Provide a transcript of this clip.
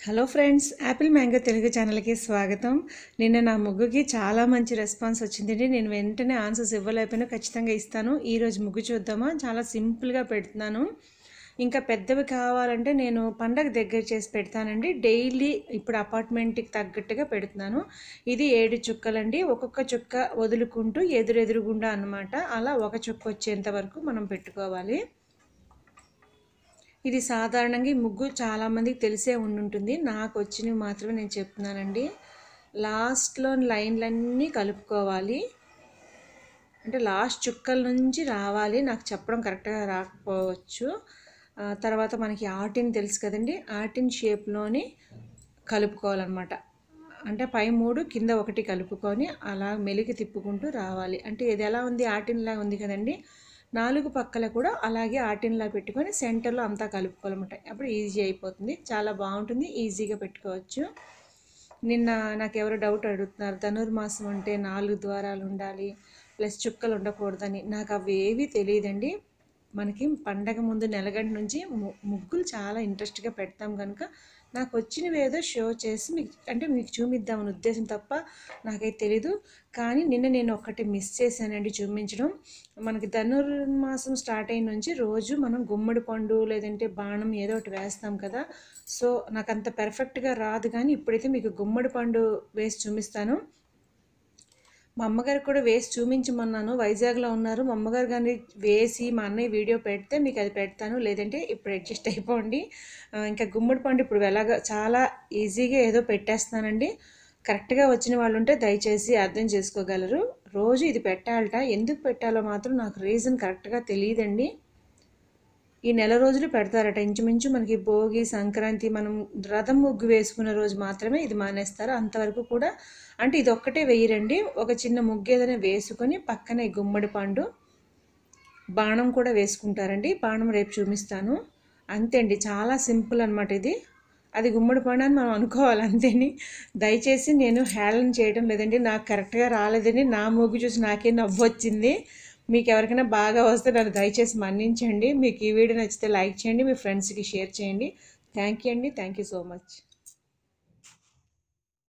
hello friends apple mango Telugu ఛానల్కి స్వాగతం నిన్న నా ముగ్గుకి చాలా మంచి రెస్పాన్స్ వచ్చిందండి నేను వెంటనే ఆన్సర్స్ ఇవ్వలేకపోయినా ఖచ్చితంగా ఇస్తాను ఈరోజు ముగ్గు చూద్దామా చాలా సింపుల్గా పెడుతున్నాను ఇంకా పెద్దవి కావాలంటే నేను పండగ దగ్గర చేసి పెడతానండి డైలీ ఇప్పుడు అపార్ట్మెంట్కి తగ్గట్టుగా పెడుతున్నాను ఇది ఏడు చుక్కలండి ఒక్కొక్క చుక్క వదులుకుంటూ ఎదురెదురుగుండా అన్నమాట అలా ఒక చుక్క వచ్చేంత వరకు మనం పెట్టుకోవాలి ఇది సాధారణంగా ఈ ముగ్గు చాలామందికి తెలిసే ఉండుంటుంది నాకు వచ్చినవి మాత్రమే నేను చెప్తున్నానండి లాస్ట్లో లైన్లన్నీ కలుపుకోవాలి అంటే లాస్ట్ చుక్కల నుంచి రావాలి నాకు చెప్పడం కరెక్ట్గా రాకపోవచ్చు ఆ, తర్వాత మనకి ఆటిన్ తెలుసు కదండి ఆటిన్ షేప్లోని కలుపుకోవాలన్నమాట అంటే పై మూడు కింద ఒకటి కలుపుకొని అలా మెలికి తిప్పుకుంటూ రావాలి అంటే ఇది ఎలా ఉంది ఆటిన్లా ఉంది కదండి నాలుగు పక్కల కూడా అలాగే ఆటిన్లా పెట్టుకొని సెంటర్లో అంతా కలుపుకోవాలన్నమాట అప్పుడు ఈజీ అయిపోతుంది చాలా బాగుంటుంది ఈజీగా పెట్టుకోవచ్చు నిన్న నాకు ఎవరో డౌట్ అడుగుతున్నారు ధనుర్మాసం అంటే నాలుగు ద్వారాలు ఉండాలి ప్లస్ చుక్కలు ఉండకూడదని నాకు అవి ఏవి తెలియదండి మనకి పండగ ముందు నెలగంట నుంచి ము- ముగ్గులు చాలా ఇంట్రెస్ట్గా పెడతాం కనుక నాకు వచ్చినవి ఏదో షో చేసి మీకు అంటే మీకు చూపిద్దామని ఉద్దేశం తప్ప నాకైతే తెలీదు కానీ నిన్న నేను ఒక్కటి మిస్ చేశానండి చూపించడం మనకి ధనుర్మాసం స్టార్ట్ అయిన నుంచి రోజు మనం గుమ్మడి పండు లేదంటే బాణం ఏదో ఒకటి వేస్తాం కదా సో నాకు అంత పెర్ఫెక్ట్గా రాదు కానీ ఇప్పుడైతే మీకు గుమ్మడి పండు వేసి చూపిస్తాను మా అమ్మగారు కూడా వేసి చూపించమన్నాను వైజాగ్లో ఉన్నారు మా అమ్మగారు కానీ వేసి మా అన్నయ్య వీడియో పెడితే మీకు అది పెడతాను లేదంటే ఇప్పుడు అడ్జస్ట్ అయిపోండి ఆ, ఇంకా గుమ్మడి పండు ఇప్పుడు ఎలాగ చాలా ఈజీగా ఏదో పెట్టేస్తానండి కరెక్ట్గా వచ్చిన వాళ్ళు ఉంటే దయచేసి అర్థం చేసుకోగలరు రోజు ఇది పెట్టాలట ఎందుకు పెట్టాలో మాత్రం నాకు రీజన్ కరెక్ట్గా తెలియదండి ఈ నెల రోజులు పెడతారట ఇంచుమించు మనకి భోగి సంక్రాంతి మనం రథం ముగ్గు వేసుకున్న రోజు మాత్రమే ఇది మానేస్తారు అంతవరకు కూడా అంటే ఇది ఒక్కటే వేయరండి ఒక చిన్న ముగ్గు ఏదైనా వేసుకొని పక్కనే గుమ్మడి పండు బాణం కూడా వేసుకుంటారండి బాణం రేపు చూపిస్తాను అంతే అండి చాలా సింపుల్ అనమాట ఇది అది గుమ్మడి పండు అని మనం అనుకోవాలి అంతేని దయచేసి నేను హేళన చేయడం లేదండి నాకు కరెక్ట్గా రాలేదని నా ముగ్గు చూసి నాకే నవ్వు వచ్చింది మీకు ఎవరికైనా బాగా వస్తే నన్ను దయచేసి మన్నించండి మీకు ఈ వీడియో నచ్చితే లైక్ చేయండి మీ ఫ్రెండ్స్కి షేర్ చేయండి థ్యాంక్ యూ అండి థ్యాంక్ యూ సో మచ్